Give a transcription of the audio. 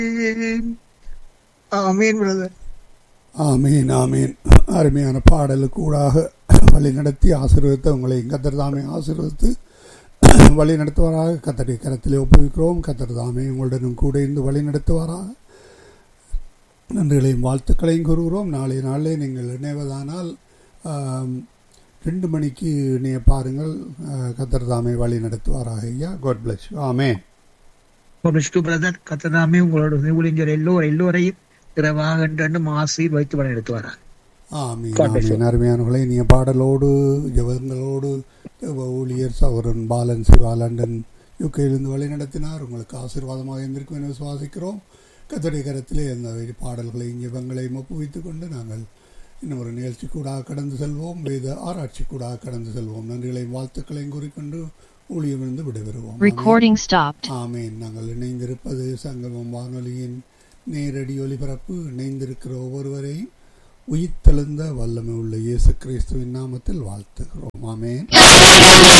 ஆமீன் பிரதர் ஆமீன் ஆமீன் அருமையான பாடலுக்கு ஊடாக வழி நடத்தி ஆசீர்வதித்து உங்களை கத்தர் தாமே ஆசீர்வதித்து வழி நடத்துவாராக கத்தருடைய கரத்திலே ஒப்புவிக்கிறோம் கத்தர் தாமே உங்களுடனும் கூட இருந்து வழி நடத்துவாராக நன்றிகளையும் வாழ்த்துக்களையும் கூறுகிறோம் நாளைய நாளிலே நீங்கள் இணைவதானால் ஆம், ரெண்டு மணிக்கு இணைய பாருங்கள் அஹ், கத்தர் தாமே வழி நடத்துவாராக ஐயா காட் பிளஸ் ஆமேன் பிரதர் கத்ததாமே உங்களோட ஊழியர் எல்லோரும் எல்லோரையும் இரவாக என்று ஆசீர் வைத்து வழி நடத்துவாரா ஆமீன் God bless you. ஆமீன் அருமையானவர்களே நீ பாடலோடு ஜெபங்களோடு தேவ ஊழியர் சௌரன் பாலன் சிவா லண்டன் யூகேயிலிருந்து வழி நடத்தினார் உங்களுக்கு ஆசீர்வாதமாக இருந்திருக்கும் என விசுவாசிக்கிறோம் கத்தடைய கரத்திலே அந்த பாடல்களையும் ஜெபங்களையும் ஒப்புவித்துக் கொண்டு நாங்கள் இன்னும் ஒரு நிகழ்ச்சி கூட கடந்து செல்வோம் வேத ஆராய்ச்சி கூட கடந்து செல்வோம் நன்றிகளையும் வாழ்த்துக்களையும் கூறிக்கொண்டு ஊழியமிருந்து விடைபெறுவோம் ஆமென். Recording stopped. ஆமேன் நாங்கள் இணைந்திருப்பது சங்கமம் வானொலியின் நேரடி ஒலிபரப்பு இணைந்திருக்கிற ஒவ்வொருவரையும் உயிர்த்தெழுந்த வல்லமை உள்ள இயேசு கிறிஸ்துவின் நாமத்தில் வாழ்த்துகிறோம் ஆமேன்